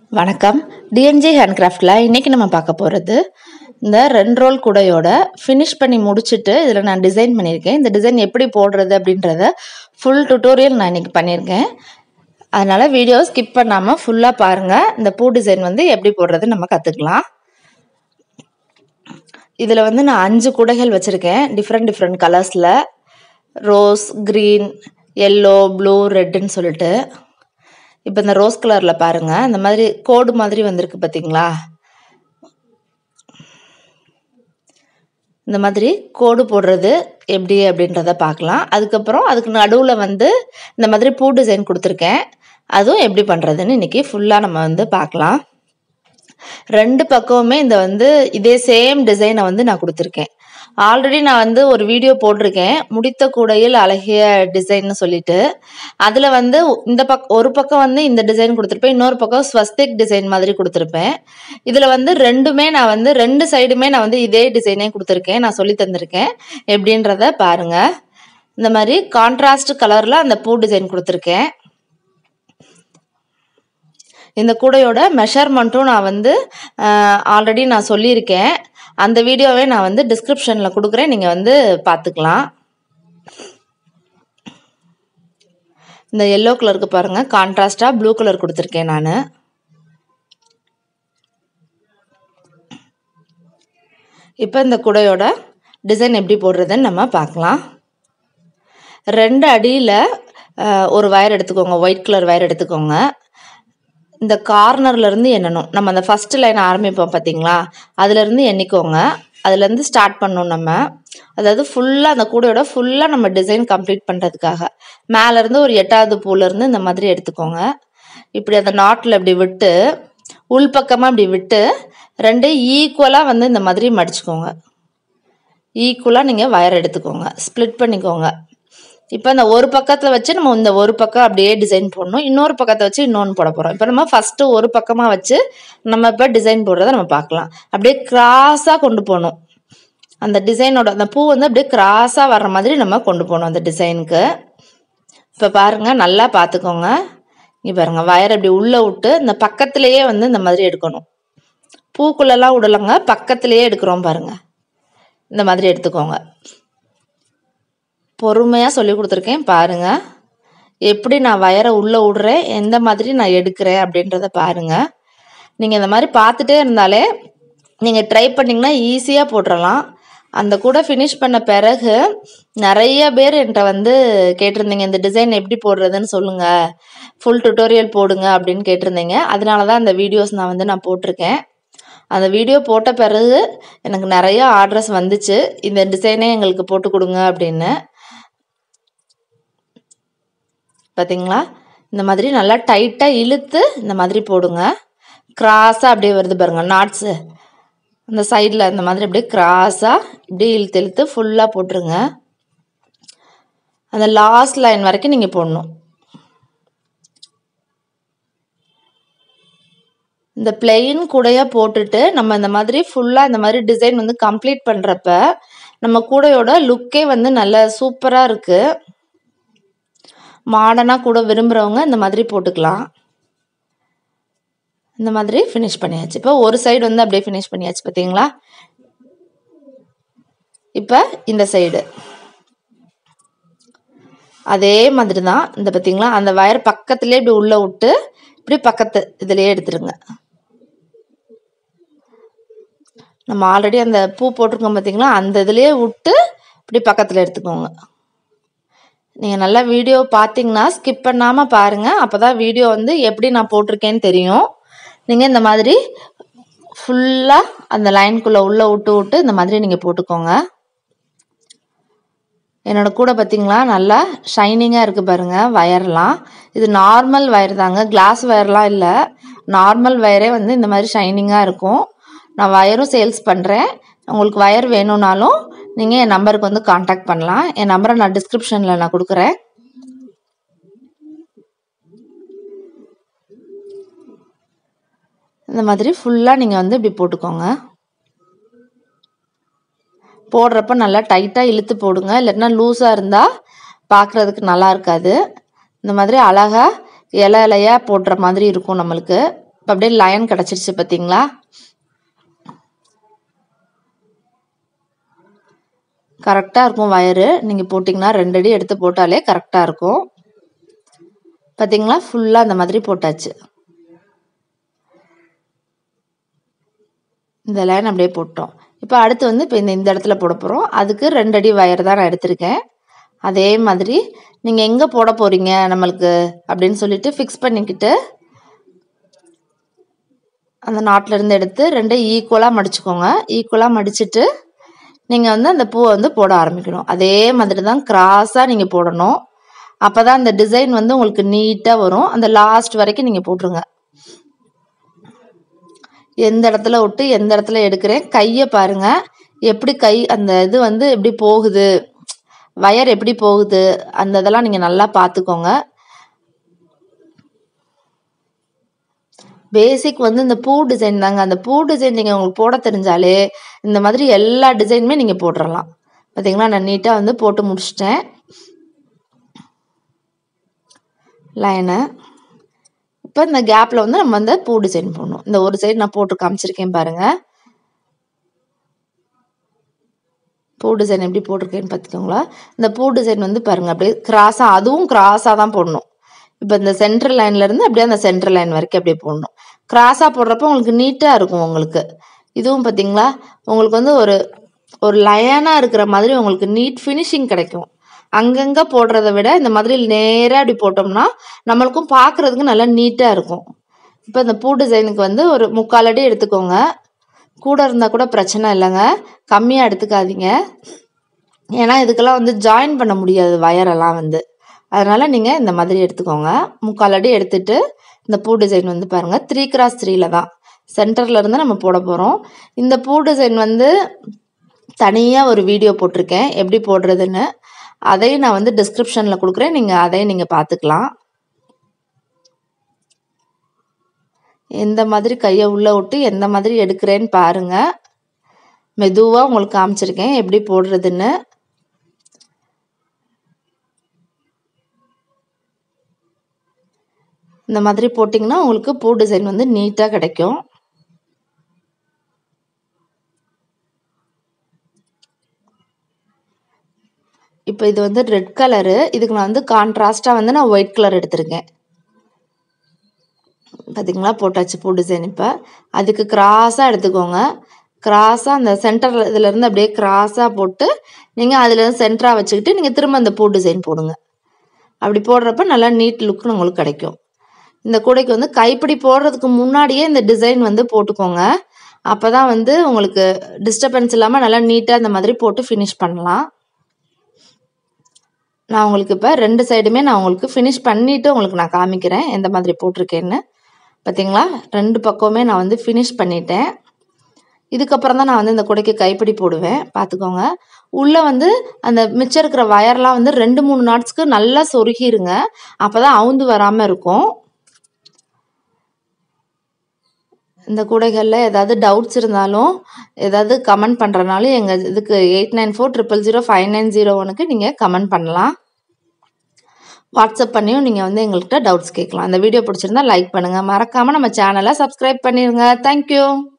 வணக்கம் டிஎன்ஜி ஹேண்ட்கிராஃப்டில் இன்றைக்கி நம்ம பார்க்க போகிறது இந்த ரெண்டு ரோல் கூடையோட ஃபினிஷ் பண்ணி முடிச்சுட்டு இதில் நான் டிசைன் பண்ணியிருக்கேன் இந்த டிசைன் எப்படி போடுறது அப்படின்றத ஃபுல் டுட்டோரியல் நான் இன்றைக்கி பண்ணியிருக்கேன் அதனால் வீடியோ ஸ்கிப் பண்ணாமல் ஃபுல்லாக பாருங்கள் இந்த பூ டிசைன் வந்து எப்படி போடுறது நம்ம கற்றுக்கலாம் இதில் வந்து நான் அஞ்சு கூடைகள் வச்சுருக்கேன் டிஃப்ரெண்ட் டிஃப்ரெண்ட் கலர்ஸில் ரோஸ் க்ரீன் எல்லோ ப்ளூ ரெட்டுன்னு சொல்லிட்டு இப்போ இந்த ரோஸ் கலரில் பாருங்கள் இந்த மாதிரி கோடு மாதிரி வந்திருக்கு பார்த்தீங்களா இந்த மாதிரி கோடு போடுறது எப்படி அப்படின்றத பார்க்கலாம் அதுக்கப்புறம் அதுக்கு நடுவில் வந்து இந்த மாதிரி பூ டிசைன் கொடுத்துருக்கேன் அதுவும் எப்படி பண்ணுறதுன்னு இன்றைக்கி ஃபுல்லாக நம்ம வந்து பார்க்கலாம் ரெண்டு பக்கமுமே இந்த வந்து இதே சேம் டிசைனை வந்து நான் கொடுத்துருக்கேன் ஆல்ரெடி நான் வந்து ஒரு வீடியோ போட்டிருக்கேன் முடித்த கூடையில் அழகிய டிசைன்னு சொல்லிட்டு அதில் வந்து இந்த பக் ஒரு பக்கம் வந்து இந்த டிசைன் கொடுத்துருப்பேன் இன்னொரு பக்கம் ஸ்வஸ்திக் டிசைன் மாதிரி கொடுத்துருப்பேன் இதில் வந்து ரெண்டுமே நான் வந்து ரெண்டு சைடுமே நான் வந்து இதே டிசைனே கொடுத்துருக்கேன் நான் சொல்லி தந்திருக்கேன் எப்படின்றத பாருங்கள் இந்த மாதிரி கான்ட்ராஸ்ட் கலரில் அந்த பூ டிசைன் கொடுத்துருக்கேன் இந்த கூடையோட மெஷர்மெண்ட்டும் நான் வந்து ஆல்ரெடி நான் சொல்லியிருக்கேன் அந்த வீடியோவே நான் வந்து டிஸ்கிரிப்ஷனில் கொடுக்குறேன் நீங்கள் வந்து பார்த்துக்கலாம் இந்த எல்லோ கலருக்கு பாருங்கள் கான்ட்ராஸ்டாக ப்ளூ கலர் கொடுத்துருக்கேன் நான் இப்போ இந்த கூடையோட டிசைன் எப்படி போடுறதுன்னு நம்ம பார்க்கலாம் ரெண்டு அடியில் ஒரு வயர் எடுத்துக்கோங்க ஒயிட் கலர் வயர் எடுத்துக்கோங்க இந்த கார்னர்லேருந்து எண்ணணும் நம்ம அந்த ஃபஸ்ட்டு லைன் ஆரம்பிப்போம் பார்த்தீங்களா அதுலேருந்து எண்ணிக்கோங்க அதுலேருந்து ஸ்டார்ட் பண்ணணும் நம்ம அதாவது ஃபுல்லாக அந்த கூடையோட ஃபுல்லாக நம்ம டிசைன் கம்ப்ளீட் பண்ணுறதுக்காக மேலேருந்து ஒரு எட்டாவது பூலேருந்து இந்த மாதிரி எடுத்துக்கோங்க இப்படி அந்த நாட்டில் இப்படி விட்டு உள்பக்கமாக இப்படி விட்டு ரெண்டு ஈக்குவலாக வந்து இந்த மாதிரி மடிச்சுக்கோங்க ஈக்குவலாக நீங்கள் வயர் எடுத்துக்கோங்க ஸ்ப்ளிட் பண்ணிக்கோங்க இப்போ இந்த ஒரு பக்கத்தில் வச்சு நம்ம இந்த ஒரு பக்கம் அப்படியே டிசைன் போடணும் இன்னொரு பக்கத்தை வச்சு இன்னொன்று போட போகிறோம் இப்போ நம்ம ஃபஸ்ட்டு ஒரு பக்கமாக வச்சு நம்ம இப்போ டிசைன் போடுறத நம்ம பார்க்கலாம் அப்படியே கிராஸாக கொண்டு போகணும் அந்த டிசைனோட அந்த பூ வந்து அப்படியே கிராஸாக வர்ற மாதிரி நம்ம கொண்டு போகணும் அந்த டிசைனுக்கு இப்போ பாருங்கள் நல்லா பார்த்துக்கோங்க இங்கே பாருங்கள் வயர் அப்படி உள்ளே விட்டு இந்த பக்கத்துலேயே வந்து இந்த மாதிரி எடுக்கணும் பூக்குள்ளெல்லாம் விடலைங்க பக்கத்துலேயே எடுக்கிறோம் பாருங்கள் இந்த மாதிரி எடுத்துக்கோங்க பொறுமையாக சொல்லி கொடுத்துருக்கேன் பாருங்கள் எப்படி நான் வயரை உள்ளே விடுறேன் எந்த மாதிரி நான் எடுக்கிறேன் அப்படின்றத பாருங்கள் நீங்கள் இந்த மாதிரி பார்த்துட்டே இருந்தாலே நீங்கள் ட்ரை பண்ணிங்கன்னா ஈஸியாக போட்டுடலாம் அந்த கூட ஃபினிஷ் பண்ண பிறகு நிறைய பேர் என்கிட்ட வந்து கேட்டிருந்தீங்க இந்த டிசைன் எப்படி போடுறதுன்னு சொல்லுங்கள் ஃபுல் டுட்டோரியல் போடுங்க அப்படின்னு கேட்டிருந்தீங்க அதனால தான் அந்த வீடியோஸ் நான் வந்து நான் போட்டிருக்கேன் அந்த வீடியோ போட்ட பிறகு எனக்கு நிறைய ஆர்டர்ஸ் வந்துச்சு இந்த டிசைனே எங்களுக்கு போட்டு கொடுங்க அப்படின்னு பார்த்தீங்களா இந்த மாதிரி நல்லா டைட்டாக இழுத்து இந்த மாதிரி போடுங்க கிராஸாக அப்படியே வருது பாருங்கள் நாட்ஸு அந்த சைடில் இந்த மாதிரி அப்படியே கிராஸாக இப்படியே இழுத்து இழுத்து ஃபுல்லாக போட்டுருங்க அந்த லாஸ்ட் லைன் வரைக்கும் நீங்கள் போடணும் இந்த பிளெயின் கூடையாக போட்டுட்டு நம்ம இந்த மாதிரி ஃபுல்லாக இந்த மாதிரி டிசைன் வந்து கம்ப்ளீட் பண்ணுறப்ப நம்ம கூடையோட லுக்கே வந்து நல்ல சூப்பராக இருக்குது மாடர்னாக கூட விரும்புகிறவங்க இந்த மாதிரி போட்டுக்கலாம் இந்த மாதிரி ஃபினிஷ் பண்ணியாச்சு இப்போ ஒரு சைடு வந்து அப்படியே ஃபினிஷ் பண்ணியாச்சு பார்த்தீங்களா இப்போ இந்த சைடு அதே மாதிரி தான் இந்த பார்த்தீங்களா அந்த வயர் பக்கத்துலேயே இப்படி உள்ளே விட்டு இப்படி பக்கத்து இதுலேயே எடுத்துருங்க நம்ம ஆல்ரெடி அந்த பூ போட்டிருக்கோம் பார்த்தீங்களா அந்த இதுலேயே விட்டு இப்படி பக்கத்தில் எடுத்துக்கோங்க நீங்கள் நல்லா வீடியோ பார்த்தீங்கன்னா ஸ்கிப் பண்ணாமல் பாருங்கள் அப்போ தான் வீடியோ வந்து எப்படி நான் போட்டிருக்கேன்னு தெரியும் நீங்கள் இந்த மாதிரி ஃபுல்லாக அந்த லைனுக்குள்ளே உள்ளே விட்டு விட்டு இந்த மாதிரி நீங்கள் போட்டுக்கோங்க என்னோட கூட பார்த்தீங்களா நல்லா ஷைனிங்காக இருக்குது பாருங்கள் வயர்லாம் இது நார்மல் வயர் தாங்க கிளாஸ் வயர்லாம் இல்லை நார்மல் வயரே வந்து இந்த மாதிரி ஷைனிங்காக இருக்கும் நான் வயரும் சேல்ஸ் பண்ணுறேன் உங்களுக்கு வயர் வேணும்னாலும் நீங்கள் என் நம்பருக்கு வந்து காண்டாக்ட் பண்ணலாம் என் நம்பரை நான் டிஸ்கிரிப்ஷனில் நான் கொடுக்குறேன் இந்த மாதிரி ஃபுல்லாக நீங்கள் வந்து இப்படி போட்டுக்கோங்க போடுறப்ப நல்லா டைட்டாக இழுத்து போடுங்க இல்லைன்னா லூஸாக இருந்தால் பார்க்குறதுக்கு நல்லா இருக்காது இந்த மாதிரி அழகாக இலை இலையாக போடுற மாதிரி இருக்கும் நம்மளுக்கு இப்போ அப்படியே லைன் கிடச்சிருச்சு பார்த்தீங்களா கரெக்டாக இருக்கும் வயரு நீங்கள் போட்டிங்கன்னா ரெண்டு அடி எடுத்து போட்டாலே கரெக்டாக இருக்கும் பார்த்தீங்களா ஃபுல்லாக அந்த மாதிரி போட்டாச்சு இந்த லைன் அப்படியே போட்டோம் இப்போ அடுத்து வந்து இப்போ இந்த இந்த இடத்துல போட போகிறோம் அதுக்கு ரெண்டு அடி வயர் தான் நான் எடுத்திருக்கேன் அதே மாதிரி நீங்கள் எங்கே போட போகிறீங்க நம்மளுக்கு அப்படின்னு சொல்லிட்டு ஃபிக்ஸ் பண்ணிக்கிட்டு அந்த நாட்டில் இருந்து எடுத்து ரெண்டும் ஈக்குவலாக மடிச்சுக்கோங்க ஈக்குவலாக மடிச்சுட்டு நீங்கள் வந்து அந்த பூவை வந்து போட ஆரம்பிக்கணும் அதே மாதிரி தான் கிராஸாக நீங்கள் போடணும் அப்போ தான் அந்த டிசைன் வந்து உங்களுக்கு நீட்டாக வரும் அந்த லாஸ்ட் வரைக்கும் நீங்கள் போட்டுருங்க எந்த இடத்துல விட்டு எந்த இடத்துல எடுக்கிறேன் கையை பாருங்க எப்படி கை அந்த இது வந்து எப்படி போகுது வயர் எப்படி போகுது அந்த இதெல்லாம் நீங்கள் நல்லா பார்த்துக்கோங்க பேசிக் வந்து இந்த பூ டிசைன் தாங்க அந்த பூ டிசைன் நீங்கள் உங்களுக்கு போட தெரிஞ்சாலே இந்த மாதிரி எல்லா டிசைனுமே நீங்கள் போட்டுடலாம் பார்த்தீங்களா நான் நீட்டாக வந்து போட்டு முடிச்சிட்டேன் லைனை இப்போ இந்த கேப்பில் வந்து நம்ம வந்து பூ டிசைன் போடணும் இந்த ஒரு சைடு நான் போட்டு காமிச்சிருக்கேன் பாருங்கள் பூ டிசைன் எப்படி போட்டிருக்கேன்னு பார்த்துக்கோங்களா இந்த பூ டிசைன் வந்து பாருங்கள் அப்படியே கிராஸாக அதுவும் கிராஸாக தான் போடணும் இப்போ இந்த சென்ட்ரல் லைன்லேருந்து அப்படியே அந்த சென்ட்ரல் லைன் வரைக்கும் அப்படியே போடணும் கிராஸாக போடுறப்போ உங்களுக்கு நீட்டாக இருக்கும் உங்களுக்கு இதுவும் பார்த்தீங்களா உங்களுக்கு வந்து ஒரு ஒரு லயனாக இருக்கிற மாதிரி உங்களுக்கு நீட் ஃபினிஷிங் கிடைக்கும் அங்கங்கே போடுறத விட இந்த மாதிரி நேராக அப்படி போட்டோம்னா நம்மளுக்கும் பார்க்குறதுக்கு நல்லா நீட்டாக இருக்கும் இப்போ இந்த பூ டிசைனுக்கு வந்து ஒரு முக்கால் அடி எடுத்துக்கோங்க கூட இருந்தால் கூட பிரச்சனை இல்லைங்க கம்மியாக எடுத்துக்காதீங்க ஏன்னா இதுக்கெல்லாம் வந்து ஜாயின் பண்ண முடியாது வயரெல்லாம் வந்து அதனால் நீங்கள் இந்த மாதிரி எடுத்துக்கோங்க முக்கால் அடி எடுத்துட்டு இந்த பூ டிசைன் வந்து பாருங்கள் த்ரீ கிராஸ் த்ரீல தான் சென்டரில் இருந்து நம்ம போட போகிறோம் இந்த பூ டிசைன் வந்து தனியாக ஒரு வீடியோ போட்டிருக்கேன் எப்படி போடுறதுன்னு அதையும் நான் வந்து டிஸ்கிரிப்ஷனில் கொடுக்குறேன் நீங்கள் அதையும் நீங்கள் பார்த்துக்கலாம் எந்த மாதிரி கையை உள்ளே விட்டு எந்த மாதிரி எடுக்கிறேன்னு பாருங்கள் மெதுவாக உங்களுக்கு காமிச்சிருக்கேன் எப்படி போடுறதுன்னு இந்த மாதிரி போட்டிங்கன்னா உங்களுக்கு பூ டிசைன் வந்து நீட்டாக கிடைக்கும் இப்போ இது வந்து ரெட் கலரு இதுக்கு நான் வந்து கான்ட்ராஸ்டாக வந்து நான் ஒயிட் கலர் எடுத்திருக்கேன் பார்த்தீங்களா போட்டாச்சு பூ டிசைன் இப்போ அதுக்கு கிராஸாக எடுத்துக்கோங்க கிராஸாக அந்த சென்டர் இதுலேருந்து அப்படியே கிராஸாக போட்டு நீங்கள் அதுலேருந்து சென்டராக வச்சுக்கிட்டு நீங்கள் திரும்ப அந்த பூ டிசைன் போடுங்க அப்படி போடுறப்ப நல்லா நீட் லுக் உங்களுக்கு கிடைக்கும் இந்த கூடைக்கு வந்து கைப்பிடி போடுறதுக்கு முன்னாடியே இந்த டிசைன் வந்து போட்டுக்கோங்க அப்போ தான் வந்து உங்களுக்கு டிஸ்டர்பன்ஸ் இல்லாமல் நல்லா நீட்டாக இந்த மாதிரி போட்டு ஃபினிஷ் பண்ணலாம் நான் உங்களுக்கு இப்போ ரெண்டு சைடுமே நான் உங்களுக்கு ஃபினிஷ் பண்ணிவிட்டு உங்களுக்கு நான் காமிக்கிறேன் எந்த மாதிரி போட்டிருக்கேன்னு பார்த்தீங்களா ரெண்டு பக்கமே நான் வந்து ஃபினிஷ் பண்ணிட்டேன் இதுக்கப்புறம் தான் நான் வந்து இந்த குடைக்கு கைப்பிடி போடுவேன் பார்த்துக்கோங்க உள்ளே வந்து அந்த மிச்சம் இருக்கிற வயர்லாம் வந்து ரெண்டு மூணு நாட்ஸ்க்கு நல்லா சொருகிருங்க அப்போ தான் அவுந்து வராமல் இருக்கும் இந்த கூடைகளில் ஏதாவது டவுட்ஸ் இருந்தாலும் ஏதாவது கமெண்ட் பண்ணுறனாலும் எங்கள் இதுக்கு eight nine four triple zero five nine zero ஒனுக்கு நீங்கள் கமெண்ட் பண்ணலாம் வாட்ஸ்அப் பண்ணியும் நீங்கள் வந்து எங்கள்கிட்ட டவுட்ஸ் கேட்கலாம் இந்த வீடியோ பிடிச்சிருந்தா லைக் பண்ணுங்கள் மறக்காமல் நம்ம சேனலை சப்ஸ்கிரைப் பண்ணிடுங்க தேங்க்யூ